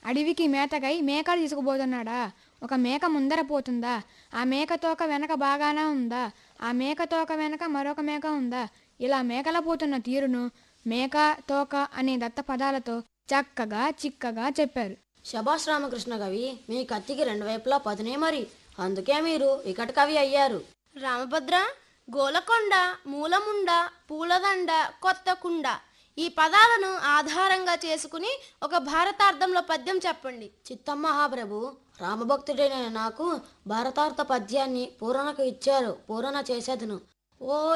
అడవికి మేతకై మేకలు తీసుకుపోతున్నాడా ఒక మేక ముందర పోతుందా ఆ మేక తోక వెనక బాగానే ఉందా ఆ మేక తోక వెనక మరొక మేక ఉందా ఇలా మేకల పోతున్న తీరును మేక తోక అనే దత్త పదాలతో చక్కగా చిక్కగా చెప్పారు శభాష్ రామకృష్ణ కవి మీ కత్తికి రెండు వైపులా పదునే మరి అందుకే మీరు వికట కవి అయ్యారు రామభద్ర గోలకొండ మూలముండ పూలదండ కొత్త కుండ ఈ పదాలను ఆధారంగా చేసుకుని ఒక భారతార్థంలో పద్యం చెప్పండి చిత్తమ్మ మహాప్రభు రామభక్తుడైన నాకు భారతార్థ పద్యాన్ని పూరణకు ఇచ్చారు పూరణ చేసేదను ఓ